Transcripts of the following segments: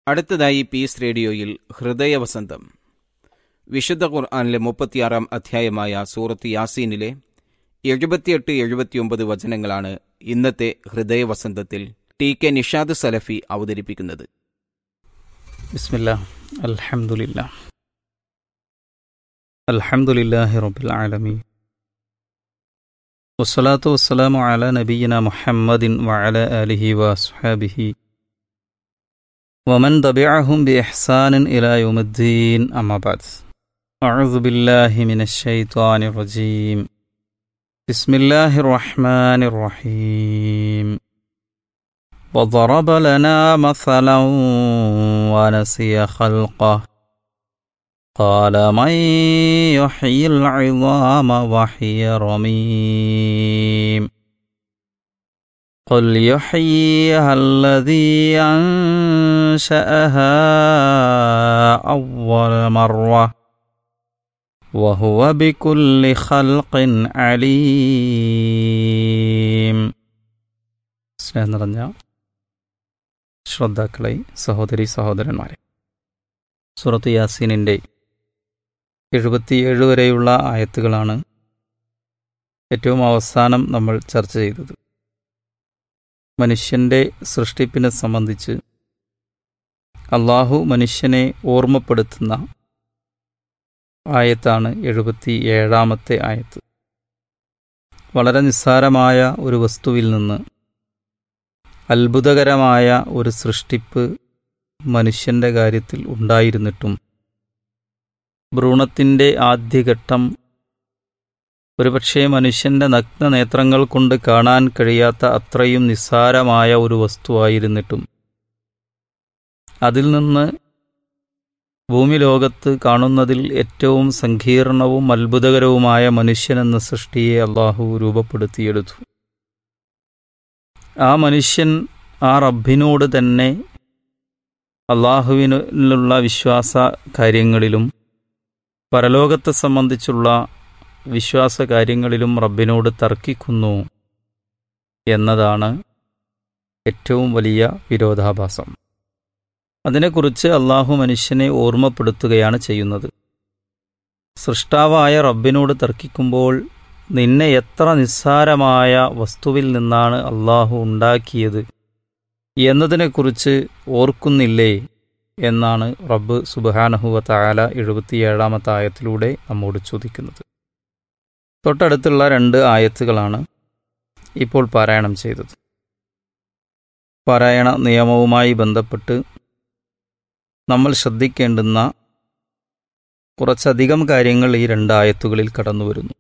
അടുത്തതായി പീസ് റേഡിയോയിൽ ഹൃദയവസന്തം വിശുദ്ധ ഖുർആാനിലെ മുപ്പത്തിയാറാം അധ്യായമായ സൂറത്ത് യാസീനിലെ എഴുപത്തിയെട്ട് എഴുപത്തിയൊമ്പത് വചനങ്ങളാണ് ഇന്നത്തെ ഹൃദയവസന്തത്തിൽ ടി കെ നിഷാദ് സലഫി അവതരിപ്പിക്കുന്നത് ബിസ്മില്ലാ അൽഹംദുലില്ലാ അൽഹംദുലില്ലാഹി റബ്ബിൽ ആലമീൻ വസ്സലാത്തു വസ്സലാമു അലാ നബിയിന മുഹമ്മദിൻ വഅല ആലിഹി വഅസ്ഹാബിഹി ومن تبعهم بإحسان إلى يوم الدين أما بعد أعوذ بالله من الشيطان الرجيم بسم الله الرحمن الرحيم وضرب لنا مثلا ونسي خلقه قال من يحيي العظام وهي رميم قل يحييها الذي أنشأها أول مرة وهو بكل خلق عليم സ്നേഹം നിറഞ്ഞ ശ്രോതാക്കളെ സഹോദരി സഹോദരന്മാരെ സുറത്ത് യാസീനിൻ്റെ എഴുപത്തിയേഴ് വരെയുള്ള ആയത്തുകളാണ് ഏറ്റവും അവസാനം നമ്മൾ ചർച്ച ചെയ്തത് മനുഷ്യൻ്റെ സൃഷ്ടിപ്പിനെ സംബന്ധിച്ച് അള്ളാഹു മനുഷ്യനെ ഓർമ്മപ്പെടുത്തുന്ന ആയത്താണ് എഴുപത്തി ഏഴാമത്തെ ആയത്ത് വളരെ നിസ്സാരമായ ഒരു വസ്തുവിൽ നിന്ന് അത്ഭുതകരമായ ഒരു സൃഷ്ടിപ്പ് മനുഷ്യൻ്റെ കാര്യത്തിൽ ഉണ്ടായിരുന്നിട്ടും ഭ്രൂണത്തിൻ്റെ ആദ്യഘട്ടം ഒരുപക്ഷെ മനുഷ്യൻ്റെ നഗ്ന നേത്രങ്ങൾ കൊണ്ട് കാണാൻ കഴിയാത്ത അത്രയും നിസ്സാരമായ ഒരു വസ്തുവായിരുന്നിട്ടും അതിൽ നിന്ന് ഭൂമി ലോകത്ത് കാണുന്നതിൽ ഏറ്റവും സങ്കീർണവും അത്ഭുതകരവുമായ മനുഷ്യനെന്ന സൃഷ്ടിയെ അള്ളാഹു രൂപപ്പെടുത്തിയെടുത്തു ആ മനുഷ്യൻ ആ റബ്ബിനോട് തന്നെ അള്ളാഹുവിനുള്ള വിശ്വാസ കാര്യങ്ങളിലും പരലോകത്തെ സംബന്ധിച്ചുള്ള വിശ്വാസ കാര്യങ്ങളിലും റബ്ബിനോട് തർക്കിക്കുന്നു എന്നതാണ് ഏറ്റവും വലിയ വിരോധാഭാസം അതിനെക്കുറിച്ച് അള്ളാഹു മനുഷ്യനെ ഓർമ്മപ്പെടുത്തുകയാണ് ചെയ്യുന്നത് സൃഷ്ടാവായ റബ്ബിനോട് തർക്കിക്കുമ്പോൾ നിന്നെ എത്ര നിസ്സാരമായ വസ്തുവിൽ നിന്നാണ് അള്ളാഹു ഉണ്ടാക്കിയത് എന്നതിനെക്കുറിച്ച് ഓർക്കുന്നില്ലേ എന്നാണ് റബ്ബ് സുബഹാനഹുവ തായാല എഴുപത്തിയേഴാമത്തെ ആയത്തിലൂടെ നമ്മോട് ചോദിക്കുന്നത് തൊട്ടടുത്തുള്ള രണ്ട് ആയത്തുകളാണ് ഇപ്പോൾ പാരായണം ചെയ്തത് പാരായണ നിയമവുമായി ബന്ധപ്പെട്ട് നമ്മൾ ശ്രദ്ധിക്കേണ്ടുന്ന കുറച്ചധികം കാര്യങ്ങൾ ഈ രണ്ട് ആയത്തുകളിൽ കടന്നു വരുന്നു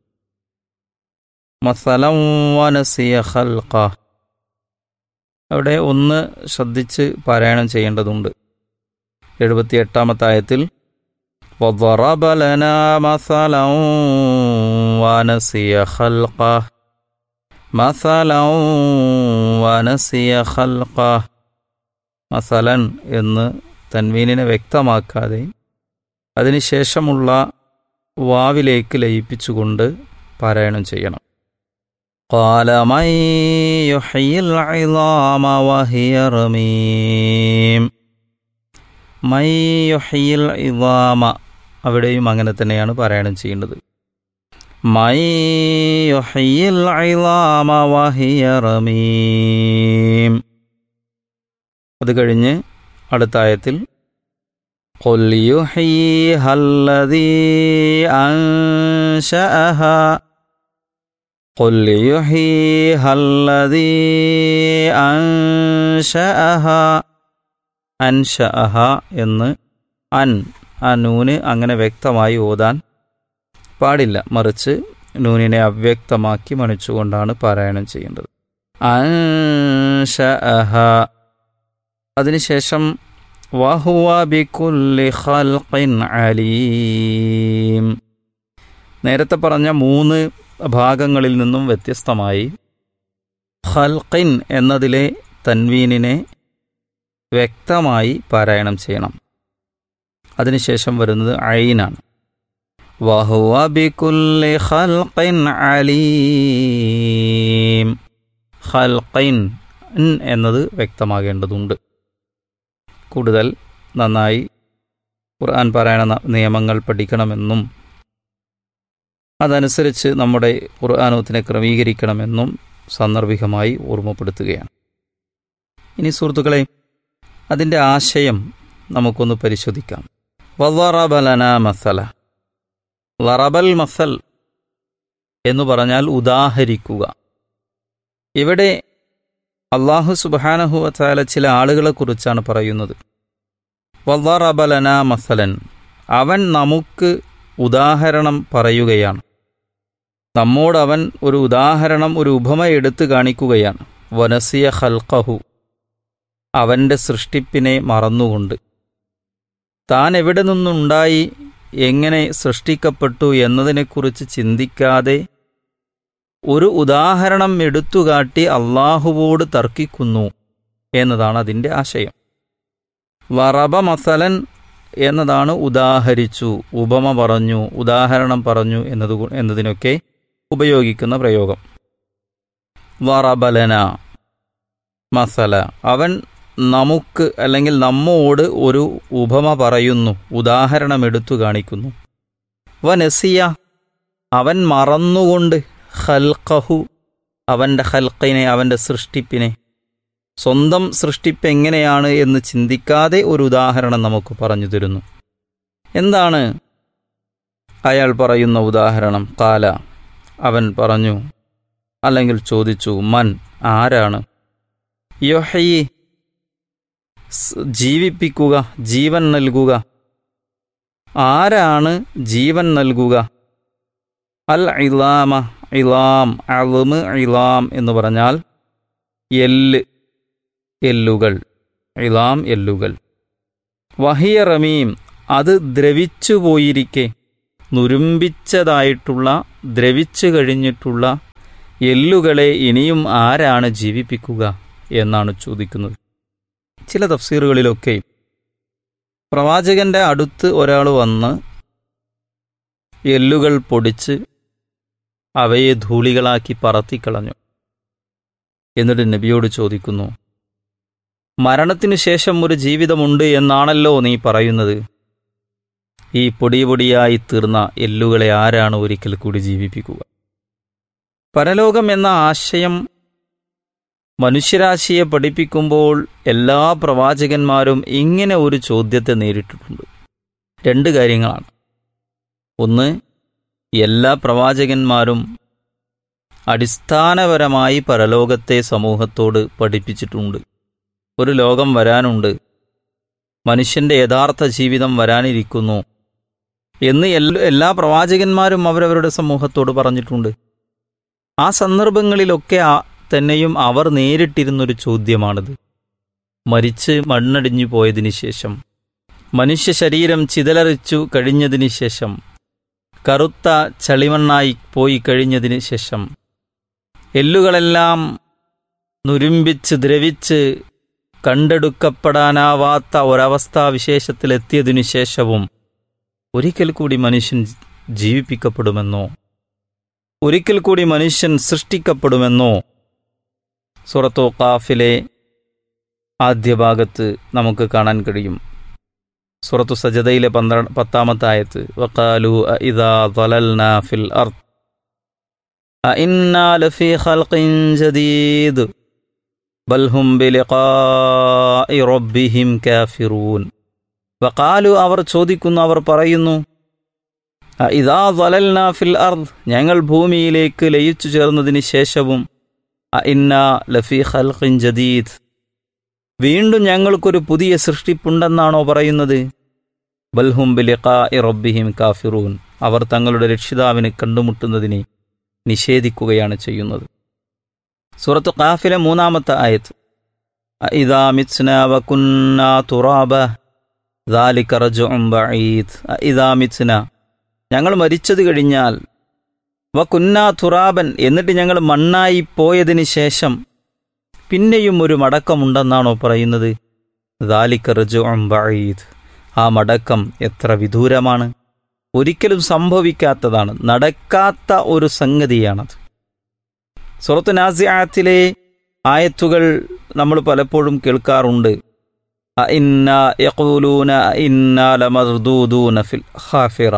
മസലം വനസിയ ഖൽഖ അവിടെ ഒന്ന് ശ്രദ്ധിച്ച് പാരായണം ചെയ്യേണ്ടതുണ്ട് എഴുപത്തിയെട്ടാമത്തെ ആയത്തിൽ وضرب لنا مثلا ونسي خلقه مثلا ونسي خلقه മസലൻ എന്ന് തൻവീനിനെ വ്യക്തമാക്കാതെ അതിനുശേഷമുള്ള വാവിലേക്ക് ലയിപ്പിച്ചുകൊണ്ട് പാരായണം ചെയ്യണം قال من يحيي العظام وهي رميم മൈ യുഹയിൽ ഇവാമ അവിടെയും അങ്ങനെ തന്നെയാണ് പാരായണം ചെയ്യേണ്ടത് മൈ യുഹയിൽ ഇവാമ വഹിയ റമീം അത് കഴിഞ്ഞ് അടുത്ത ആയത്തിൽ قل يحييها الذي أنشأها قل يحييها الذي أنشأها അൻഷഅഹ എന്ന് അൻ ആ നൂന് അങ്ങനെ വ്യക്തമായി ഓതാൻ പാടില്ല മറിച്ച് നൂനിനെ അവ്യക്തമാക്കി മണിച്ചുകൊണ്ടാണ് പാരായണം ചെയ്യേണ്ടത് അൻഷഅഹ അതിനുശേഷം വഹുവ ബികുല്ലി ഖൽഖിൻ അലീം നേരത്തെ പറഞ്ഞ മൂന്ന് ഭാഗങ്ങളിൽ നിന്നും വ്യത്യസ്തമായി ഖൽഖിൻ എന്നതിലെ തൻവീനിനെ വ്യക്തമായി പാരായണം ചെയ്യണം അതിനുശേഷം വരുന്നത് ഐനാണ് വഹുവ ബികുല്ലി ഖൽഖിൻ അലീം ഖൽഖിൻ എന്നത് വ്യക്തമാകേണ്ടതുണ്ട് കൂടുതൽ നന്നായി ഖുർആൻ പാരായണ ന- നിയമങ്ങൾ പഠിക്കണമെന്നും അതനുസരിച്ച് നമ്മുടെ ഖുർആാനോത്തിനെ ക്രമീകരിക്കണമെന്നും സാന്ദർഭികമായി ഓർമ്മപ്പെടുത്തുകയാണ് ഇനി സുഹൃത്തുക്കളെ അതിൻ്റെ ആശയം നമുക്കൊന്ന് പരിശോധിക്കാം വറബലന മസല ലറബൽ മസൽ എന്ന് പറഞ്ഞാൽ ഉദാഹരിക്കുക ഇവിടെ അള്ളാഹു സുബാനഹുവല ചില ആളുകളെക്കുറിച്ചാണ് പറയുന്നത് വല്ലറബലന മസലൻ അവൻ നമുക്ക് ഉദാഹരണം പറയുകയാണ് നമ്മോട് അവൻ ഒരു ഉദാഹരണം ഒരു ഉപമ എടുത്തു കാണിക്കുകയാണ് വനസിയ ഹൽക്കഹു അവൻ്റെ സൃഷ്ടിപ്പിനെ മറന്നുകൊണ്ട് താൻ എവിടെ നിന്നുണ്ടായി എങ്ങനെ സൃഷ്ടിക്കപ്പെട്ടു എന്നതിനെക്കുറിച്ച് ചിന്തിക്കാതെ ഒരു ഉദാഹരണം എടുത്തുകാട്ടി അള്ളാഹുവോട് തർക്കിക്കുന്നു എന്നതാണ് അതിൻ്റെ ആശയം വറബ മസലൻ എന്നതാണ് ഉദാഹരിച്ചു ഉപമ പറഞ്ഞു ഉദാഹരണം പറഞ്ഞു എന്നത് എന്നതിനൊക്കെ ഉപയോഗിക്കുന്ന പ്രയോഗം വറബലന മസല അവൻ നമുക്ക് അല്ലെങ്കിൽ നമ്മോട് ഒരു ഉപമ പറയുന്നു ഉദാഹരണം എടുത്തു കാണിക്കുന്നു വനസിയ അവൻ മറന്നുകൊണ്ട് ഹൽക്കഹു അവൻ്റെ ഹൽക്കിനെ അവൻ്റെ സൃഷ്ടിപ്പിനെ സ്വന്തം സൃഷ്ടിപ്പ് എങ്ങനെയാണ് എന്ന് ചിന്തിക്കാതെ ഒരു ഉദാഹരണം നമുക്ക് പറഞ്ഞു തരുന്നു എന്താണ് അയാൾ പറയുന്ന ഉദാഹരണം കാല അവൻ പറഞ്ഞു അല്ലെങ്കിൽ ചോദിച്ചു മൻ ആരാണ് യൊഹയി ജീവിപ്പിക്കുക ജീവൻ നൽകുക ആരാണ് ജീവൻ നൽകുക അൽ ഇലാമ ഇലാം അളുമ് ഇലാം എന്ന് പറഞ്ഞാൽ എല്ല് എല്ലുകൾ ഇലാം എല്ലുകൾ വഹിയ റമീം അത് ദ്രവിച്ചു പോയിരിക്കെ നുരുമ്പിച്ചതായിട്ടുള്ള ദ്രവിച്ചു കഴിഞ്ഞിട്ടുള്ള എല്ലുകളെ ഇനിയും ആരാണ് ജീവിപ്പിക്കുക എന്നാണ് ചോദിക്കുന്നത് ചില തഫ്സീറുകളിലൊക്കെ പ്രവാചകന്റെ അടുത്ത് ഒരാൾ വന്ന് എല്ലുകൾ പൊടിച്ച് അവയെ ധൂളികളാക്കി പറത്തിക്കളഞ്ഞു എന്നിട്ട് നബിയോട് ചോദിക്കുന്നു മരണത്തിനു ശേഷം ഒരു ജീവിതമുണ്ട് എന്നാണല്ലോ നീ പറയുന്നത് ഈ പൊടി പൊടിയായി തീർന്ന എല്ലുകളെ ആരാണ് ഒരിക്കൽ കൂടി ജീവിപ്പിക്കുക പരലോകം എന്ന ആശയം മനുഷ്യരാശിയെ പഠിപ്പിക്കുമ്പോൾ എല്ലാ പ്രവാചകന്മാരും ഇങ്ങനെ ഒരു ചോദ്യത്തെ നേരിട്ടിട്ടുണ്ട് രണ്ട് കാര്യങ്ങളാണ് ഒന്ന് എല്ലാ പ്രവാചകന്മാരും അടിസ്ഥാനപരമായി പരലോകത്തെ സമൂഹത്തോട് പഠിപ്പിച്ചിട്ടുണ്ട് ഒരു ലോകം വരാനുണ്ട് മനുഷ്യന്റെ യഥാർത്ഥ ജീവിതം വരാനിരിക്കുന്നു എന്ന് എല്ലാ പ്രവാചകന്മാരും അവരവരുടെ സമൂഹത്തോട് പറഞ്ഞിട്ടുണ്ട് ആ സന്ദർഭങ്ങളിലൊക്കെ തന്നെയും അവർ നേരിട്ടിരുന്നൊരു ചോദ്യമാണിത് മരിച്ച് മണ്ണടിഞ്ഞു പോയതിനു ശേഷം മനുഷ്യ ശരീരം ചിതലറിച്ചു കഴിഞ്ഞതിന് ശേഷം കറുത്ത ചളിമണ്ണായി പോയി കഴിഞ്ഞതിന് ശേഷം എല്ലുകളെല്ലാം നുരുമ്പിച്ച് ദ്രവിച്ച് കണ്ടെടുക്കപ്പെടാനാവാത്ത ഒരവസ്ഥാവിശേഷത്തിലെത്തിയതിനു ശേഷവും ഒരിക്കൽ കൂടി മനുഷ്യൻ ജീവിപ്പിക്കപ്പെടുമെന്നോ ഒരിക്കൽ കൂടി മനുഷ്യൻ സൃഷ്ടിക്കപ്പെടുമെന്നോ സുറത്തോ കാഫിലെ ആദ്യ ഭാഗത്ത് നമുക്ക് കാണാൻ കഴിയും സുറത്തു സജദയിലെ പന്ത്ര പത്താമത്തെ ആയത്ത് വക്കാലു ഇദാ ضللنا في الأرض أئنا لفي خلق جديد بل هم بلقاء ربهم كافرون വക്കാലു അവർ ചോദിക്കുന്നു അവർ പറയുന്നു ഇതാ വലൽന ഫിൽ അർദ് ഞങ്ങൾ ഭൂമിയിലേക്ക് ലയിച്ചു ചേർന്നതിന് ശേഷവും ഇന്ന ലഫി ഖൽഖിൻ ജദീദ് വീണ്ടും ഞങ്ങൾക്കൊരു പുതിയ സൃഷ്ടിപ്പുണ്ടെന്നാണോ പറയുന്നത് ബൽഹും ബിലിഖാ റബ്ബിഹിം കാഫിറൂൻ അവർ തങ്ങളുടെ രക്ഷിതാവിനെ കണ്ടുമുട്ടുന്നതിനെ നിഷേധിക്കുകയാണ് ചെയ്യുന്നത് സൂറത്ത് ഖാഫിലെ മൂന്നാമത്തെ ആയത്ത് ഇതാ മിത്സ്ന വകുന്ന തുറാബ ذلك رجع بعيد ഇതാ മിത്സ്ന ഞങ്ങൾ മരിച്ചത് കഴിഞ്ഞാൽ വ കുന്നാ തുറാബൻ എന്നിട്ട് ഞങ്ങൾ മണ്ണായി പോയതിന് ശേഷം പിന്നെയും ഒരു മടക്കമുണ്ടെന്നാണോ പറയുന്നത് ദാലിക്ക റജുഅം ബഈദ് ആ മടക്കം എത്ര വിദൂരമാണ് ഒരിക്കലും സംഭവിക്കാത്തതാണ് നടക്കാത്ത ഒരു സംഗതിയാണത് സുറത്ത് നാസിയാത്തിലെ ആയത്തുകൾ നമ്മൾ പലപ്പോഴും കേൾക്കാറുണ്ട് അഇന്നാ യഖൂലൂന അഇന്നാ ലമർദൂദൂന ഫിൽ ഖാഫിറ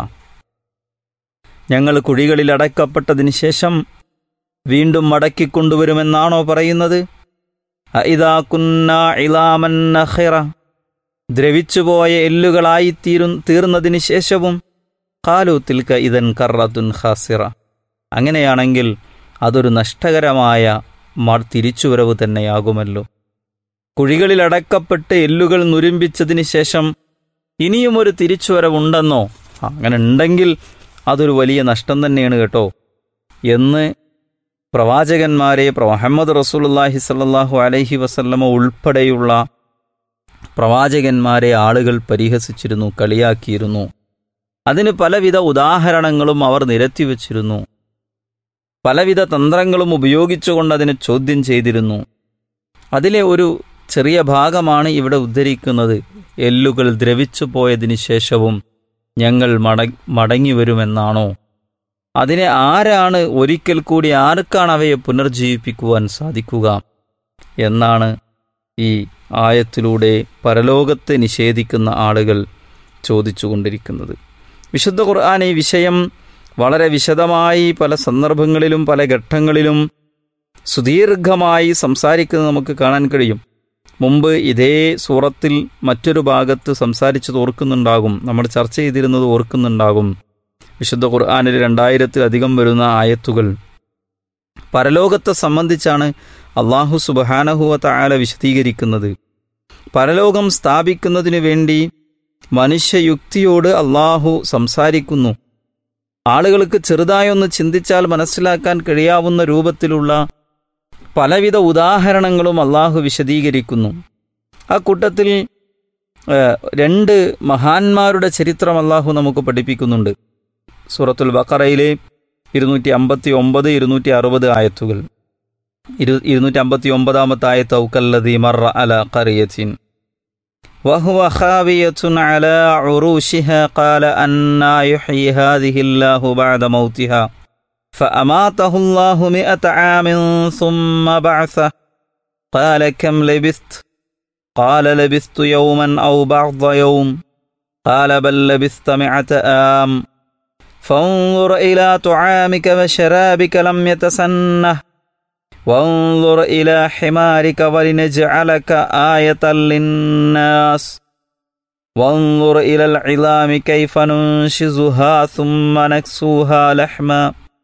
ഞങ്ങൾ കുഴികളിൽ അടക്കപ്പെട്ടതിന് ശേഷം വീണ്ടും മടക്കിക്കൊണ്ടുവരുമെന്നാണോ പറയുന്നത് അഇദാ കുന്നാ ഇലാമൻ നഖിറ ദ്രവിച്ചുപോയ എല്ലുകളായി തീരു തീർന്നതിന് ശേഷവും കാലൂത്തിൽക്ക ഇതൻ കറത്തുൻ ഖാസിറ അങ്ങനെയാണെങ്കിൽ അതൊരു നഷ്ടകരമായ മ തിരിച്ചുവരവ് തന്നെയാകുമല്ലോ കുഴികളിൽ അടക്കപ്പെട്ട് എല്ലുകൾ നുരുമ്പിച്ചതിന് ശേഷം ഇനിയും ഒരു തിരിച്ചുവരവുണ്ടെന്നോ അങ്ങനെ ഉണ്ടെങ്കിൽ അതൊരു വലിയ നഷ്ടം തന്നെയാണ് കേട്ടോ എന്ന് പ്രവാചകന്മാരെ മുഹമ്മദ് റസൂലുള്ളാഹി സല്ലല്ലാഹു അലൈഹി വസല്ലമ ഉൾപ്പെടെയുള്ള പ്രവാചകന്മാരെ ആളുകൾ പരിഹസിച്ചിരുന്നു കളിയാക്കിയിരുന്നു അതിന് പലവിധ ഉദാഹരണങ്ങളും അവർ നിരത്തിവച്ചിരുന്നു പലവിധ തന്ത്രങ്ങളും ഉപയോഗിച്ചുകൊണ്ട് അതിനെ ചോദ്യം ചെയ്തിരുന്നു അതിലെ ഒരു ചെറിയ ഭാഗമാണ് ഇവിടെ ഉദ്ധരിക്കുന്നത് എല്ലുകൾ ദ്രവിച്ചു പോയതിനു ശേഷവും ഞങ്ങൾ മട മടങ്ങി വരുമെന്നാണോ അതിനെ ആരാണ് ഒരിക്കൽ കൂടി ആർക്കാണ് അവയെ പുനർജീവിപ്പിക്കുവാൻ സാധിക്കുക എന്നാണ് ഈ ആയത്തിലൂടെ പരലോകത്തെ നിഷേധിക്കുന്ന ആളുകൾ ചോദിച്ചുകൊണ്ടിരിക്കുന്നത് വിശുദ്ധ ഖുർആൻ ഈ വിഷയം വളരെ വിശദമായി പല സന്ദർഭങ്ങളിലും പല ഘട്ടങ്ങളിലും സുദീർഘമായി സംസാരിക്കുന്നത് നമുക്ക് കാണാൻ കഴിയും മുമ്പ് ഇതേ സൂറത്തിൽ മറ്റൊരു ഭാഗത്ത് സംസാരിച്ചത് ഓർക്കുന്നുണ്ടാകും നമ്മൾ ചർച്ച ചെയ്തിരുന്നത് ഓർക്കുന്നുണ്ടാകും വിശുദ്ധ ഖുർആാനിൽ രണ്ടായിരത്തിലധികം വരുന്ന ആയത്തുകൾ പരലോകത്തെ സംബന്ധിച്ചാണ് അള്ളാഹു സുബഹാനഹുവ തായാല വിശദീകരിക്കുന്നത് പരലോകം സ്ഥാപിക്കുന്നതിനു വേണ്ടി മനുഷ്യയുക്തിയോട് അള്ളാഹു സംസാരിക്കുന്നു ആളുകൾക്ക് ചെറുതായൊന്ന് ചിന്തിച്ചാൽ മനസ്സിലാക്കാൻ കഴിയാവുന്ന രൂപത്തിലുള്ള പലവിധ ഉദാഹരണങ്ങളും അള്ളാഹു വിശദീകരിക്കുന്നു ആ കൂട്ടത്തിൽ രണ്ട് മഹാന്മാരുടെ ചരിത്രം അള്ളാഹു നമുക്ക് പഠിപ്പിക്കുന്നുണ്ട് സൂറത്തുൽ ബക്കറയിലെ ഇരുന്നൂറ്റി അമ്പത്തി ഒമ്പത് ഇരുന്നൂറ്റി അറുപത് ആയത്തുകൾ ഇരു ഇരുന്നൂറ്റി അമ്പത്തി ഒമ്പതാമത്തെ ആയത്ത് ഔക്കല്ലതി മറ അല കറിയത്തിൻ وهو خاوية على عروشها قال أنا يحيي هذه الله بعد موتها فأماته الله مئة عام ثم بعثه قال كم لبثت قال لبثت يوما أو بعض يوم قال بل لبثت مئة آم فانظر إلى طعامك وشرابك لم يتسنه وانظر إلى حمارك ولنجعلك آية للناس وانظر إلى العظام كيف ننشزها ثم نكسوها لحما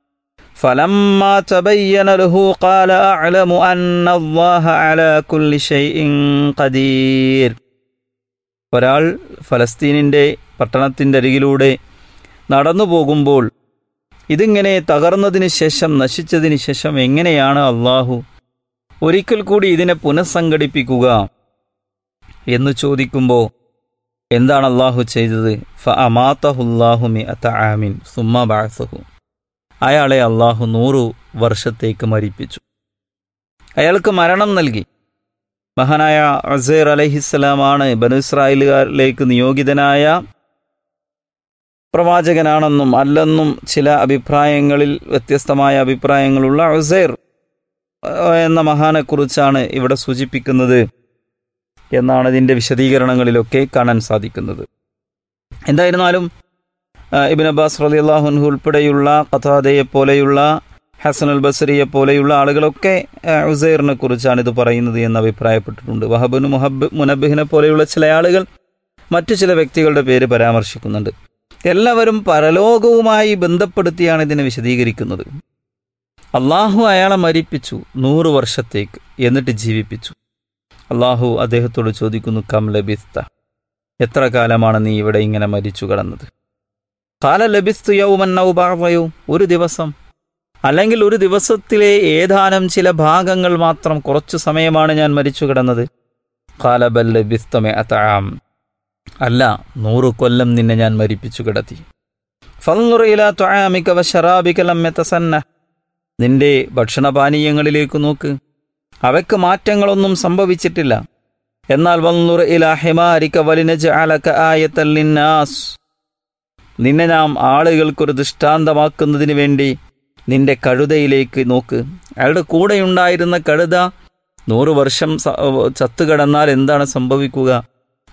فلما تبين له قال أعلم أن الله على كل شيء قدير ഒരാൾ ഫലസ്തീനിൻ്റെ പട്ടണത്തിൻ്റെ അരികിലൂടെ നടന്നു പോകുമ്പോൾ ഇതിങ്ങനെ തകർന്നതിന് ശേഷം നശിച്ചതിന് ശേഷം എങ്ങനെയാണ് അള്ളാഹു ഒരിക്കൽ കൂടി ഇതിനെ പുനഃസംഘടിപ്പിക്കുക എന്ന് ചോദിക്കുമ്പോൾ എന്താണ് അള്ളാഹു ചെയ്തത് ഫ അമാത്തഹുല്ലാഹുമി അത്തആമിൻ സുമ്മ ബാസഹു അയാളെ അള്ളാഹു നൂറു വർഷത്തേക്ക് മരിപ്പിച്ചു അയാൾക്ക് മരണം നൽകി മഹാനായ അസേർ അലഹിസ്സലാമാണ് ബനു ഇസ്രായേലുകാരിലേക്ക് നിയോഗിതനായ പ്രവാചകനാണെന്നും അല്ലെന്നും ചില അഭിപ്രായങ്ങളിൽ വ്യത്യസ്തമായ അഭിപ്രായങ്ങളുള്ള ഉസൈർ എന്ന മഹാനെക്കുറിച്ചാണ് ഇവിടെ സൂചിപ്പിക്കുന്നത് എന്നാണ് ഇതിൻ്റെ വിശദീകരണങ്ങളിലൊക്കെ കാണാൻ സാധിക്കുന്നത് എന്തായിരുന്നാലും ഇബിൻ അബ്ബാസ് റലി അള്ളാഹുൻഹു ഉൾപ്പെടെയുള്ള കഥാദയെ പോലെയുള്ള ഹസൻ അൽ ബസറിയെ പോലെയുള്ള ആളുകളൊക്കെ ഉസൈറിനെ കുറിച്ചാണ് ഇത് പറയുന്നത് എന്ന് അഭിപ്രായപ്പെട്ടിട്ടുണ്ട് വഹബുൻ മുഹബ് മുനബിഹിനെ പോലെയുള്ള ചില ആളുകൾ മറ്റു ചില വ്യക്തികളുടെ പേര് പരാമർശിക്കുന്നുണ്ട് എല്ലാവരും പരലോകവുമായി ബന്ധപ്പെടുത്തിയാണ് ഇതിനെ വിശദീകരിക്കുന്നത് അള്ളാഹു അയാളെ മരിപ്പിച്ചു നൂറ് വർഷത്തേക്ക് എന്നിട്ട് ജീവിപ്പിച്ചു അള്ളാഹു അദ്ദേഹത്തോട് ചോദിക്കുന്നു കം ലബിസ്ത എത്ര കാലമാണ് നീ ഇവിടെ ഇങ്ങനെ മരിച്ചു കിടന്നത് കാല ലബിസ്തു യൗമന്നൗഭാവയോ ഒരു ദിവസം അല്ലെങ്കിൽ ഒരു ദിവസത്തിലെ ഏതാനും ചില ഭാഗങ്ങൾ മാത്രം കുറച്ചു സമയമാണ് ഞാൻ മരിച്ചു കിടന്നത് കാലബൽ ലബിസ്തമെ അതാം അല്ല നൂറു കൊല്ലം നിന്നെ ഞാൻ മരിപ്പിച്ചു കിടത്തി ഫൽനുറയിലാമിക്കവശറാബിക്കലമ്മെത്തസന്ന നിന്റെ ഭക്ഷണപാനീയങ്ങളിലേക്ക് നോക്ക് അവയ്ക്ക് മാറ്റങ്ങളൊന്നും സംഭവിച്ചിട്ടില്ല എന്നാൽ വന്നുറ ഇല ഹിമാരിക്ക വലിനജ് അലക്ക ആയത്തല്ലിന്നാസ് നിന്നെ നാം ആളുകൾക്കൊരു ദൃഷ്ടാന്തമാക്കുന്നതിന് വേണ്ടി നിന്റെ കഴുതയിലേക്ക് നോക്ക് അയാളുടെ കൂടെയുണ്ടായിരുന്ന കഴുത നൂറു വർഷം ചത്തുകിടന്നാൽ എന്താണ് സംഭവിക്കുക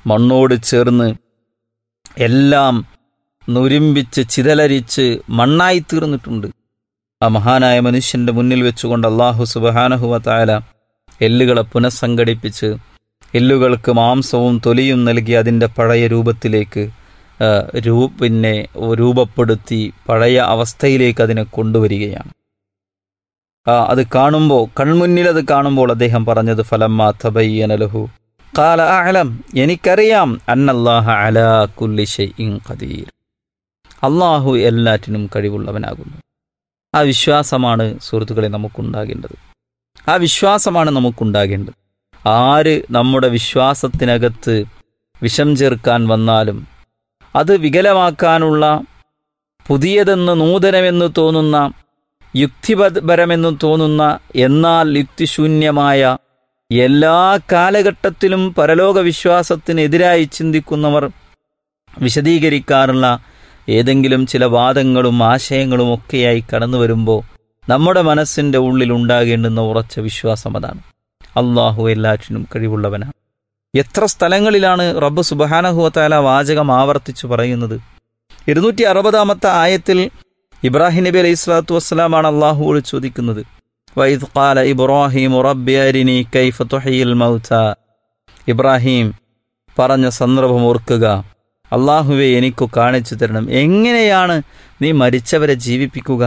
മണ്ണോട് ചേർന്ന് എല്ലാം നുരുമ്പിച്ച് ചിതലരിച്ച് മണ്ണായി തീർന്നിട്ടുണ്ട് ആ മഹാനായ മനുഷ്യന്റെ മുന്നിൽ വെച്ചുകൊണ്ട് അള്ളാഹു സുബഹാനഹുവ താല എല്ലുകളെ പുനഃസംഘടിപ്പിച്ച് എല്ലുകൾക്ക് മാംസവും തൊലിയും നൽകി അതിൻ്റെ പഴയ രൂപത്തിലേക്ക് ആ, രൂ പിന്നെ രൂപപ്പെടുത്തി പഴയ അവസ്ഥയിലേക്ക് അതിനെ കൊണ്ടുവരികയാണ് ആ, അത് കാണുമ്പോൾ കൺമുന്നിൽ അത് കാണുമ്പോൾ അദ്ദേഹം പറഞ്ഞത് ഫലമ്മ തബയ്യനലഹു കാല അലം എനിക്കറിയാം അന്നല്ലാഹ അലാ കുല്ലി ഷൈഇൻ ഖദീർ അള്ളാഹു എല്ലാറ്റിനും കഴിവുള്ളവനാകുന്നു ആ വിശ്വാസമാണ് സുഹൃത്തുക്കളെ നമുക്കുണ്ടാകേണ്ടത് ആ വിശ്വാസമാണ് നമുക്കുണ്ടാകേണ്ടത് ആര് നമ്മുടെ വിശ്വാസത്തിനകത്ത് വിഷം ചേർക്കാൻ വന്നാലും അത് വികലമാക്കാനുള്ള പുതിയതെന്ന് നൂതനമെന്ന് തോന്നുന്ന യുക്തിപരമെന്ന് തോന്നുന്ന എന്നാൽ യുക്തിശൂന്യമായ എല്ലാ കാലഘട്ടത്തിലും പരലോക വിശ്വാസത്തിനെതിരായി ചിന്തിക്കുന്നവർ വിശദീകരിക്കാറുള്ള ഏതെങ്കിലും ചില വാദങ്ങളും ആശയങ്ങളും ഒക്കെയായി കടന്നു വരുമ്പോൾ നമ്മുടെ മനസ്സിൻ്റെ ഉള്ളിൽ ഉണ്ടാകേണ്ടുന്ന ഉറച്ച വിശ്വാസം അതാണ് അള്ളാഹു എല്ലാറ്റിനും കഴിവുള്ളവനാണ് എത്ര സ്ഥലങ്ങളിലാണ് റബ്ബ് സുബഹാനഹുവത്താല വാചകം ആവർത്തിച്ചു പറയുന്നത് ഇരുന്നൂറ്റി അറുപതാമത്തെ ആയത്തിൽ ഇബ്രാഹിം നബി അലൈഹി സ്വലാത്തു വസ്സലാമാണ് അള്ളാഹുവോട് ചോദിക്കുന്നത് വൈദ് ഖാല ഇബ്രാഹിം റബ്ബി അരിനി കൈഫ തുഹയിൽ മൗത ഇബ്രാഹിം പറഞ്ഞ സന്ദർഭം ഓർക്കുക അള്ളാഹുവെ എനിക്കു കാണിച്ചു തരണം എങ്ങനെയാണ് നീ മരിച്ചവരെ ജീവിപ്പിക്കുക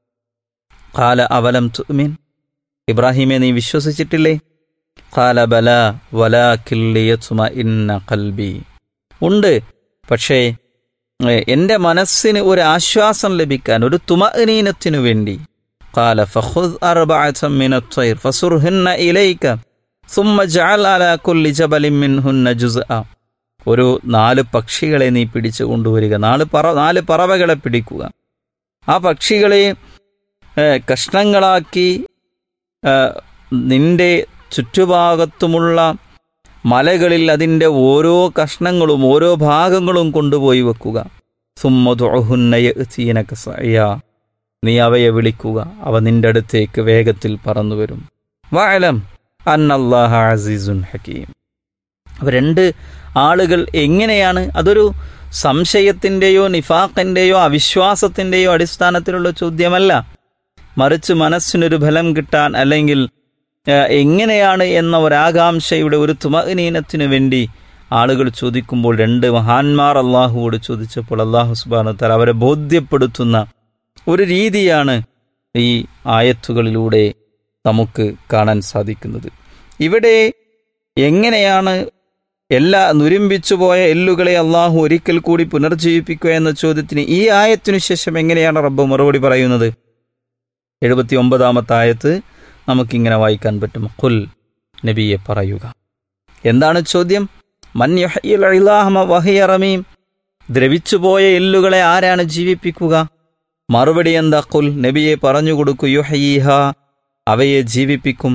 ഖാല അവലം തുമിൻ ഇബ്രാഹിമെ നീ വിശ്വസിച്ചിട്ടില്ലേ ഖാല ബല വലാക്കില്ലിയസുമ ഇന്ന കൽബി ഉണ്ട് പക്ഷേ ഏ, എന്റെ മനസ്സിന് ഒരു ആശ്വാസം ലഭിക്കാൻ ഒരു തുമനീനത്തിനു വേണ്ടി ഖാല ഫഖുദ് അർബഅത മിന الطير ഫസുർഹുന്ന ഇലൈക ثم جعل على كل جبل منهن جزءا ഒരു നാല് പക്ഷികളെ നീ പിടിച്ചു കൊണ്ടുവരിക നാല് പറ നാല് പറവകളെ പിടിക്കുക ആ പക്ഷികളെ ഏ, കഷ്ണങ്ങളാക്കി ഏ, നിന്റെ ചുറ്റുഭാഗത്തുമുള്ള മലകളിൽ അതിൻ്റെ ഓരോ കഷ്ണങ്ങളും ഓരോ ഭാഗങ്ങളും കൊണ്ടുപോയി വെക്കുക സുമ്മതുഹുന്നയനക സയ നീ അവയെ വിളിക്കുക അവ നിന്റെ അടുത്തേക്ക് വേഗത്തിൽ പറന്നു വരും വാലം അന്നല്ലാഹ അസീസുൻ ഹക്കീം അപ്പൊ രണ്ട് ആളുകൾ എങ്ങനെയാണ് അതൊരു സംശയത്തിൻ്റെയോ നിഫാഖിൻ്റെയോ അവിശ്വാസത്തിൻ്റെയോ അടിസ്ഥാനത്തിലുള്ള ചോദ്യമല്ല മറിച്ച് മനസ്സിനൊരു ഫലം കിട്ടാൻ അല്ലെങ്കിൽ ആ, എങ്ങനെയാണ് എന്ന ഒരാകാംക്ഷയുടെ ഒരു തുമനീനത്തിനു വേണ്ടി ആളുകൾ ചോദിക്കുമ്പോൾ രണ്ട് മഹാന്മാർ അള്ളാഹുവോട് ചോദിച്ചപ്പോൾ അള്ളാഹു സുബാന തല അവരെ ബോധ്യപ്പെടുത്തുന്ന ഒരു രീതിയാണ് ഈ ആയത്തുകളിലൂടെ നമുക്ക് കാണാൻ സാധിക്കുന്നത് ഇവിടെ എങ്ങനെയാണ് എല്ലാ നുരുമ്പിച്ചുപോയ എല്ലുകളെ അള്ളാഹു ഒരിക്കൽ കൂടി പുനർജീവിപ്പിക്കുക എന്ന ചോദ്യത്തിന് ഈ ആയത്തിനു ശേഷം എങ്ങനെയാണ് റബ്ബ് മറുപടി പറയുന്നത് എഴുപത്തി ഒമ്പതാമത്തെ ആയത്ത് നമുക്കിങ്ങനെ വായിക്കാൻ പറ്റും ഖുൽ നബിയെ പറയുക എന്താണ് ചോദ്യം മൻ യുഹ്യിൽ ഇളാഹമ വഹിയ റമീം ദ്രവിച്ചുപോയ എല്ലുകളെ ആരാണ് ജീവിപ്പിക്കുക മറുപടി എന്താ ഖുൽ നബിയെ പറഞ്ഞു കൊടുക്കൂ യുഹയീഹ അവയെ ജീവിപ്പിക്കും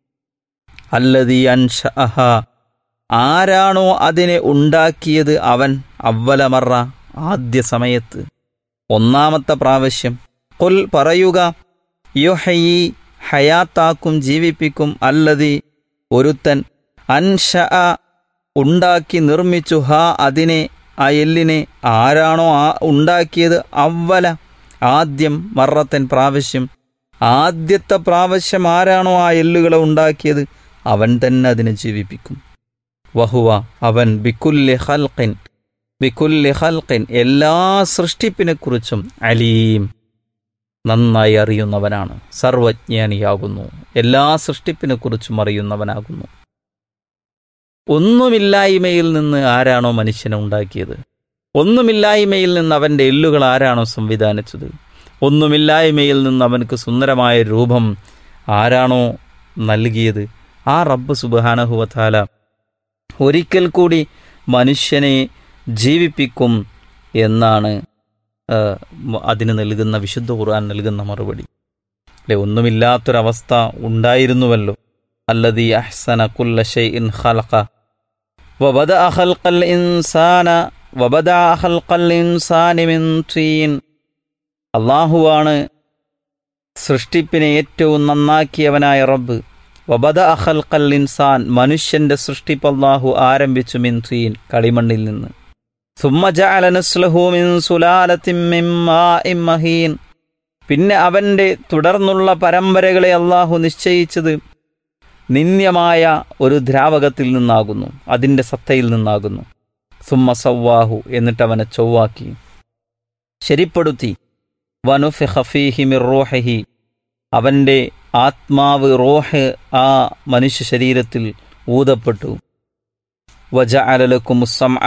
അല്ലതീ അൻഷഅഹ ആരാണോ അതിനെ ഉണ്ടാക്കിയത് അവൻ അവലമറ ആദ്യ സമയത്ത് ഒന്നാമത്തെ പ്രാവശ്യം കൊൽ പറയുക യുഹയി ഹയാത്താക്കും ജീവിപ്പിക്കും അല്ലതി ഒരുത്തൻ അൻഷ ഉണ്ടാക്കി നിർമ്മിച്ചു ഹ അതിനെ ആ എല്ലിനെ ആരാണോ ആ ഉണ്ടാക്കിയത് അവല ആദ്യം മറത്തൻ പ്രാവശ്യം ആദ്യത്തെ പ്രാവശ്യം ആരാണോ ആ എല്ലുകളെ ഉണ്ടാക്കിയത് അവൻ തന്നെ അതിനെ ജീവിപ്പിക്കും വഹുവ അവൻ ബിക്കുല്ലെ ഹൽക്കൻ ബിക്കുല്ലെ ഹൽക്കൻ എല്ലാ സൃഷ്ടിപ്പിനെക്കുറിച്ചും അലീം നന്നായി അറിയുന്നവനാണ് സർവജ്ഞാനിയാകുന്നു എല്ലാ സൃഷ്ടിപ്പിനെക്കുറിച്ചും അറിയുന്നവനാകുന്നു ഒന്നുമില്ലായ്മയിൽ നിന്ന് ആരാണോ മനുഷ്യനെ ഉണ്ടാക്കിയത് ഒന്നുമില്ലായ്മയിൽ നിന്ന് അവൻ്റെ എല്ലുകൾ ആരാണോ സംവിധാനിച്ചത് ഒന്നുമില്ലായ്മയിൽ നിന്ന് അവനക്ക് സുന്ദരമായ രൂപം ആരാണോ നൽകിയത് ആ റബ്ബ് സുബാനഹുവത്താല ഒരിക്കൽ കൂടി മനുഷ്യനെ ജീവിപ്പിക്കും എന്നാണ് ആ, മ- അതിന് നൽകുന്ന വിശുദ്ധ ഖുർആൻ നൽകുന്ന മറുപടി അല്ലെ ഒന്നുമില്ലാത്തൊരവസ്ഥ ഉണ്ടായിരുന്നുവല്ലോ അല്ലദീ അഹ്സന കുല്ല ഷൈഇൻ ഖലഖ വബദഅ ഖൽഖൽ ഇൻസാന വബദഅ ഖൽഖൽ ഇൻസാനി മിൻ തീൻ അള്ളാഹുവാണ് സൃഷ്ടിപ്പിനെ ഏറ്റവും നന്നാക്കിയവനായ റബ്ബ് വബദ അഖൽഖൽ ഇൻസാൻ മനുഷ്യന്റെ സൃഷ്ടിപ്പ് അല്ലാഹു ആരംഭിച്ചു മിൻ തീൻ കളിമണ്ണിൽ നിന്ന് ثم جعل نسله من سلالة من ماء مهين പിന്നെ അവന്റെ തുടർന്നുള്ള പരമ്പരകളെ അള്ളാഹു നിശ്ചയിച്ചത് നിന്ദ്യമായ ഒരു ദ്രാവകത്തിൽ നിന്നാകുന്നു അതിൻ്റെ സത്തയിൽ നിന്നാകുന്നു സുമ്മ സവ്വാഹു എന്നിട്ട് അവനെ ചൊവ്വാക്കി ശരിപ്പെടുത്തി വനുഫി ഹഫീഹി മിർ റോഹി അവൻ്റെ ആത്മാവ് റോഹ് ആ മനുഷ്യ ശരീരത്തിൽ ഊതപ്പെട്ടു വജ അലലക്കും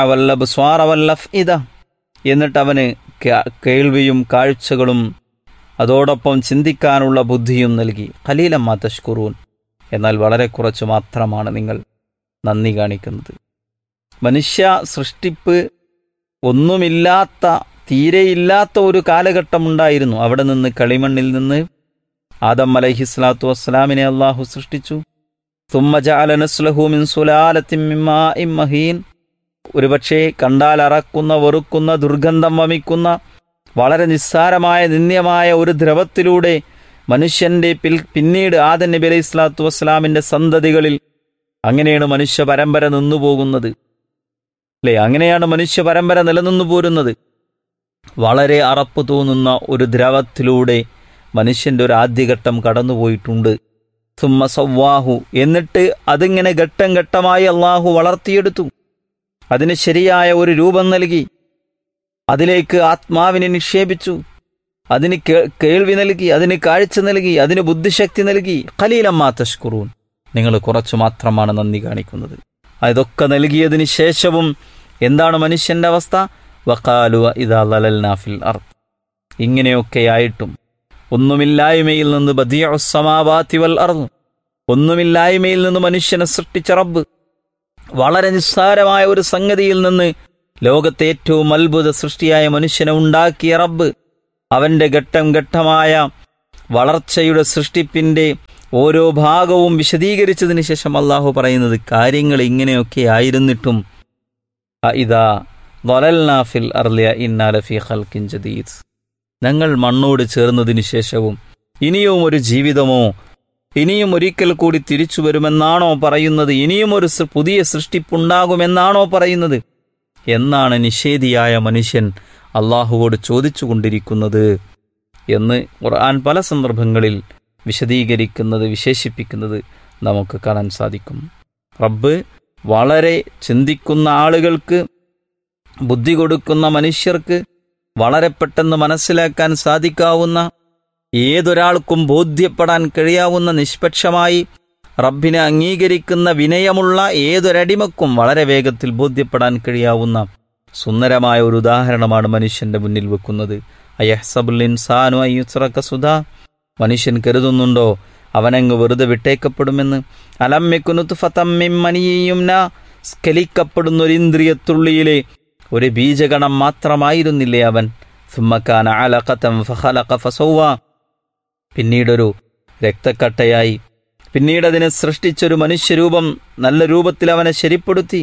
എന്നിട്ട് അവന് കേൾവിയും കാഴ്ചകളും അതോടൊപ്പം ചിന്തിക്കാനുള്ള ബുദ്ധിയും നൽകി ഖലീലമ്മ തഷ്കുറൂൻ എന്നാൽ വളരെ കുറച്ച് മാത്രമാണ് നിങ്ങൾ നന്ദി കാണിക്കുന്നത് മനുഷ്യ സൃഷ്ടിപ്പ് ഒന്നുമില്ലാത്ത തീരെയില്ലാത്ത ഒരു കാലഘട്ടമുണ്ടായിരുന്നു അവിടെ നിന്ന് കളിമണ്ണിൽ നിന്ന് ആദം അലഹിസ്ലാത്തു വസ്സലാമിനെ അള്ളാഹു സൃഷ്ടിച്ചു മഹീൻ ഒരുപക്ഷെ കണ്ടാൽ അറക്കുന്ന വെറുക്കുന്ന ദുർഗന്ധം വമിക്കുന്ന വളരെ നിസ്സാരമായ നിന്ദ്യമായ ഒരു ദ്രവത്തിലൂടെ മനുഷ്യന്റെ പിൽ പിന്നീട് ആദൻ നബി അലൈഹി സ്വലാത്തു വസ്സലാമിന്റെ സന്തതികളിൽ അങ്ങനെയാണ് മനുഷ്യ പരമ്പര നിന്നുപോകുന്നത് അല്ലേ അങ്ങനെയാണ് മനുഷ്യ പരമ്പര നിലനിന്നു പോരുന്നത് വളരെ അറപ്പ് തോന്നുന്ന ഒരു ദ്രവത്തിലൂടെ മനുഷ്യന്റെ ഒരു ആദ്യഘട്ടം കടന്നുപോയിട്ടുണ്ട് സുമ്മ സവ്വാഹു എന്നിട്ട് അതിങ്ങനെ ഘട്ടം ഘട്ടമായി അള്ളാഹു വളർത്തിയെടുത്തു അതിന് ശരിയായ ഒരു രൂപം നൽകി അതിലേക്ക് ആത്മാവിനെ നിക്ഷേപിച്ചു അതിന് കേൾവി നൽകി അതിന് കാഴ്ച നൽകി അതിന് ബുദ്ധിശക്തി നൽകി കലീലമ്മാ തഷ്കുറൂൻ നിങ്ങൾ കുറച്ചു മാത്രമാണ് നന്ദി കാണിക്കുന്നത് അതൊക്കെ നൽകിയതിന് ശേഷവും എന്താണ് മനുഷ്യന്റെ അവസ്ഥ വക്കാലു ഇതാ ലലൽനാഫിൽ അർ ഇങ്ങനെയൊക്കെയായിട്ടും ഒന്നുമില്ലായ്മയിൽ നിന്ന് ബദിയസമാവാത്തി വൽ അർന്നു ഒന്നുമില്ലായ്മയിൽ നിന്ന് മനുഷ്യനെ സൃഷ്ടിച്ച റബ്ബ് വളരെ നിസ്സാരമായ ഒരു സംഗതിയിൽ നിന്ന് ലോകത്തെ ഏറ്റവും അത്ഭുത സൃഷ്ടിയായ മനുഷ്യനെ ഉണ്ടാക്കിയ റബ്ബ് അവന്റെ ഘട്ടം ഘട്ടമായ വളർച്ചയുടെ സൃഷ്ടിപ്പിന്റെ ഓരോ ഭാഗവും വിശദീകരിച്ചതിന് ശേഷം അള്ളാഹു പറയുന്നത് കാര്യങ്ങൾ ഇങ്ങനെയൊക്കെ ആയിരുന്നിട്ടും ഇതാ വലൽനാഫിൽ അർലിയ ഇന്നാലഫി ഖൽക്കിൻ ജദീദ് ഞങ്ങൾ മണ്ണോട് ചേർന്നതിനു ശേഷവും ഇനിയും ഒരു ജീവിതമോ ഇനിയും ഒരിക്കൽ കൂടി തിരിച്ചു വരുമെന്നാണോ പറയുന്നത് ഇനിയും ഒരു പുതിയ സൃഷ്ടിപ്പുണ്ടാകുമെന്നാണോ പറയുന്നത് എന്നാണ് നിഷേധിയായ മനുഷ്യൻ അള്ളാഹുവോട് ചോദിച്ചുകൊണ്ടിരിക്കുന്നത് എന്ന് ഖുർആൻ പല സന്ദർഭങ്ങളിൽ വിശദീകരിക്കുന്നത് വിശേഷിപ്പിക്കുന്നത് നമുക്ക് കാണാൻ സാധിക്കും റബ്ബ് വളരെ ചിന്തിക്കുന്ന ആളുകൾക്ക് ബുദ്ധി കൊടുക്കുന്ന മനുഷ്യർക്ക് വളരെ പെട്ടെന്ന് മനസ്സിലാക്കാൻ സാധിക്കാവുന്ന ഏതൊരാൾക്കും ബോധ്യപ്പെടാൻ കഴിയാവുന്ന നിഷ്പക്ഷമായി റബ്ബിനെ അംഗീകരിക്കുന്ന വിനയമുള്ള ഏതൊരടിമക്കും വളരെ വേഗത്തിൽ ബോധ്യപ്പെടാൻ കഴിയാവുന്ന സുന്ദരമായ ഒരു ഉദാഹരണമാണ് മനുഷ്യന്റെ മുന്നിൽ വെക്കുന്നത് അയഹ്സബുൽ ഇൻസാനു അയ്യുസ്രക്ക സുധാ മനുഷ്യൻ കരുതുന്നുണ്ടോ അവനങ്ങ് വെറുതെ വിട്ടേക്കപ്പെടുമെന്ന് അലമ്മിക്കുനുത്ത് ഫതമ്മിമ്മനിയും സ്കലിക്കപ്പെടുന്ന ഒരു ഇന്ദ്രിയത്തുള്ളിയിലെ ഒരു ബീജഗണം മാത്രമായിരുന്നില്ലേ അവൻ സുമ്മക്കാന അലക്കത്തം ഫഹലക ഫസൗവ പിന്നീടൊരു രക്തക്കട്ടയായി പിന്നീട് അതിനെ സൃഷ്ടിച്ചൊരു മനുഷ്യരൂപം നല്ല രൂപത്തിൽ അവനെ ശരിപ്പെടുത്തി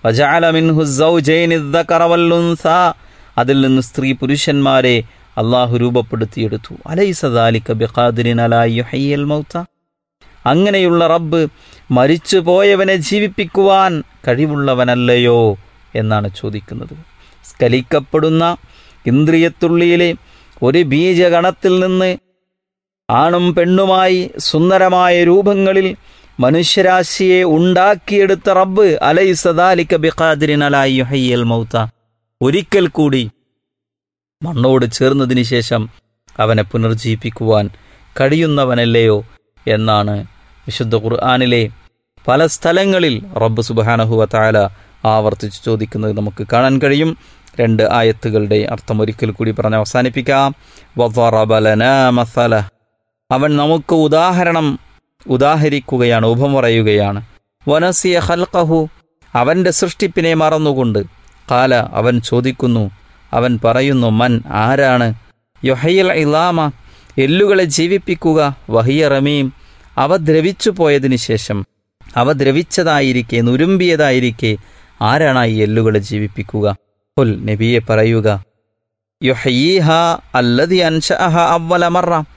അതിൽ നിന്ന് സ്ത്രീ പുരുഷന്മാരെ അള്ളാഹു രൂപപ്പെടുത്തിയെടുത്തു അലൈസദാലിക്കൽ മൗത്ത അങ്ങനെയുള്ള റബ്ബ് മരിച്ചു പോയവനെ ജീവിപ്പിക്കുവാൻ കഴിവുള്ളവനല്ലയോ എന്നാണ് ചോദിക്കുന്നത് സ്കലിക്കപ്പെടുന്ന ഇന്ദ്രിയത്തുള്ളിയിലെ ഒരു ബീജഗണത്തിൽ നിന്ന് ആണും പെണ്ണുമായി സുന്ദരമായ രൂപങ്ങളിൽ മനുഷ്യരാശിയെ ഉണ്ടാക്കിയെടുത്ത റബ്ബ് അലൈ സദാലിക്ക ബിഖാദിരിൻ അലായിൽ മൗത്ത ഒരിക്കൽ കൂടി മണ്ണോട് ചേർന്നതിന് ശേഷം അവനെ പുനർജീവിപ്പിക്കുവാൻ കഴിയുന്നവനല്ലയോ എന്നാണ് വിശുദ്ധ ഖുർആാനിലെ പല സ്ഥലങ്ങളിൽ റബ്ബ് സുബാനഹുവ താല ആവർത്തിച്ച് ചോദിക്കുന്നത് നമുക്ക് കാണാൻ കഴിയും രണ്ട് ആയത്തുകളുടെ അർത്ഥം ഒരിക്കൽ കൂടി പറഞ്ഞ് അവസാനിപ്പിക്കാം മസല അവൻ നമുക്ക് ഉദാഹരണം ഉദാഹരിക്കുകയാണ് ഉപം പറയുകയാണ് വനസിയ ഹൽക്കഹു അവന്റെ സൃഷ്ടിപ്പിനെ മറന്നുകൊണ്ട് കാല അവൻ ചോദിക്കുന്നു അവൻ പറയുന്നു മൻ ആരാണ് യൊഹയൽ ഇലാമ എല്ലുകളെ ജീവിപ്പിക്കുക വഹിയ റമീം അവ ദ്രവിച്ചു പോയതിനു ശേഷം അവ ദ്രവിച്ചതായിരിക്കെ നുരുമ്പിയതായിരിക്കെ ആരാണ് ഈ എല്ലുകളെ ജീവിപ്പിക്കുക പുൽ നബിയെ പറയുക യൊഹയീഹ അല്ലതി അൻഷഅഹ അവലമറ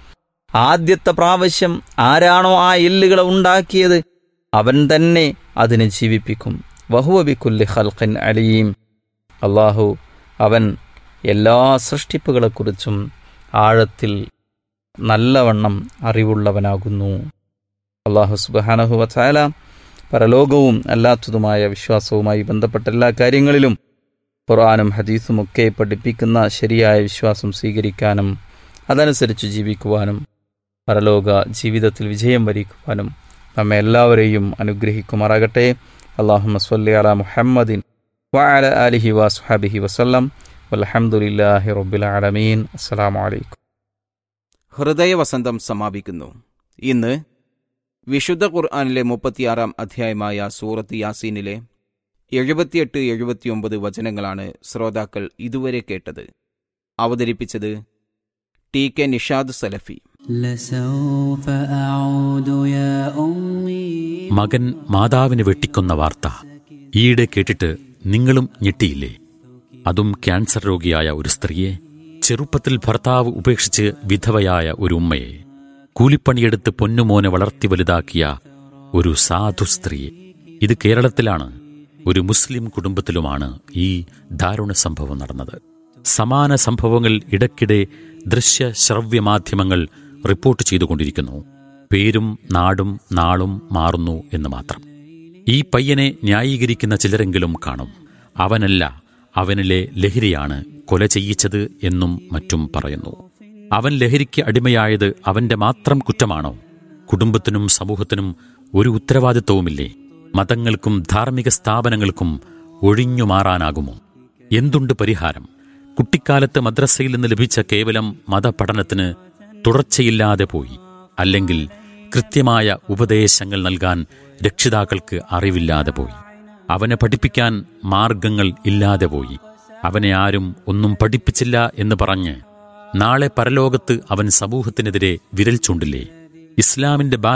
ആദ്യത്തെ പ്രാവശ്യം ആരാണോ ആ എല്ലുകളെ ഉണ്ടാക്കിയത് അവൻ തന്നെ അതിനെ ജീവിപ്പിക്കും വഹുവബിക്കുല്ലി ഹൽഖൻ അലീം അള്ളാഹു അവൻ എല്ലാ സൃഷ്ടിപ്പുകളെക്കുറിച്ചും ആഴത്തിൽ നല്ലവണ്ണം അറിവുള്ളവനാകുന്നു അള്ളാഹു സുബാനഹു വച്ചാല പരലോകവും അല്ലാത്തതുമായ വിശ്വാസവുമായി ബന്ധപ്പെട്ട എല്ലാ കാര്യങ്ങളിലും ഖുർആാനും ഹദീസും ഒക്കെ പഠിപ്പിക്കുന്ന ശരിയായ വിശ്വാസം സ്വീകരിക്കാനും അതനുസരിച്ച് ജീവിക്കുവാനും പരലോക ജീവിതത്തിൽ വിജയം വരിക്കുവാനും നമ്മെ എല്ലാവരെയും അനുഗ്രഹിക്കുമാറാകട്ടെ അള്ളാഹു മസ്വല്ലി അല മുഹമ്മദിൻ വഅല അലിഹി വസ്ഹാബിഹി വസല്ലം വലഹമുല്ലാഹി റബ്ബിൽ ആലമീൻ അസ്സലാമു അലൈക്കും ഹൃദയവസന്തം സമാപിക്കുന്നു ഇന്ന് വിശുദ്ധ ഖുർആാനിലെ മുപ്പത്തിയാറാം അധ്യായമായ സൂറത്ത് യാസീനിലെ എഴുപത്തിയെട്ട് എഴുപത്തിയൊമ്പത് വചനങ്ങളാണ് ശ്രോതാക്കൾ ഇതുവരെ കേട്ടത് അവതരിപ്പിച്ചത് ടി കെ നിഷാദ് സലഫി لسوف أعود يا أمي മകൻ മാതാവിനെ വെട്ടിക്കൊന്ന വാർത്ത ഈയിടെ കേട്ടിട്ട് നിങ്ങളും ഞെട്ടിയില്ലേ അതും ക്യാൻസർ രോഗിയായ ഒരു സ്ത്രീയെ ചെറുപ്പത്തിൽ ഭർത്താവ് ഉപേക്ഷിച്ച് വിധവയായ ഒരു ഉമ്മയെ കൂലിപ്പണിയെടുത്ത് പൊന്നുമോനെ വളർത്തി വലുതാക്കിയ ഒരു സാധു സ്ത്രീയെ ഇത് കേരളത്തിലാണ് ഒരു മുസ്ലിം കുടുംബത്തിലുമാണ് ഈ ദാരുണ സംഭവം നടന്നത് സമാന സംഭവങ്ങൾ ഇടയ്ക്കിടെ ദൃശ്യ ശ്രവ്യ മാധ്യമങ്ങൾ റിപ്പോർട്ട് ചെയ്തുകൊണ്ടിരിക്കുന്നു പേരും നാടും നാളും മാറുന്നു എന്ന് മാത്രം ഈ പയ്യനെ ന്യായീകരിക്കുന്ന ചിലരെങ്കിലും കാണും അവനല്ല അവനിലെ ലഹരിയാണ് കൊല ചെയ്യിച്ചത് എന്നും മറ്റും പറയുന്നു അവൻ ലഹരിക്ക് അടിമയായത് അവന്റെ മാത്രം കുറ്റമാണോ കുടുംബത്തിനും സമൂഹത്തിനും ഒരു ഉത്തരവാദിത്വവുമില്ലേ മതങ്ങൾക്കും ധാർമ്മിക സ്ഥാപനങ്ങൾക്കും ഒഴിഞ്ഞു മാറാനാകുമോ എന്തുണ്ട് പരിഹാരം കുട്ടിക്കാലത്ത് മദ്രസയിൽ നിന്ന് ലഭിച്ച കേവലം മതപഠനത്തിന് തുടർച്ചയില്ലാതെ പോയി അല്ലെങ്കിൽ കൃത്യമായ ഉപദേശങ്ങൾ നൽകാൻ രക്ഷിതാക്കൾക്ക് അറിവില്ലാതെ പോയി അവനെ പഠിപ്പിക്കാൻ മാർഗങ്ങൾ ഇല്ലാതെ പോയി അവനെ ആരും ഒന്നും പഠിപ്പിച്ചില്ല എന്ന് പറഞ്ഞ് നാളെ പരലോകത്ത് അവൻ സമൂഹത്തിനെതിരെ വിരൽ ചൂണ്ടില്ലേ ഇസ്ലാമിന്റെ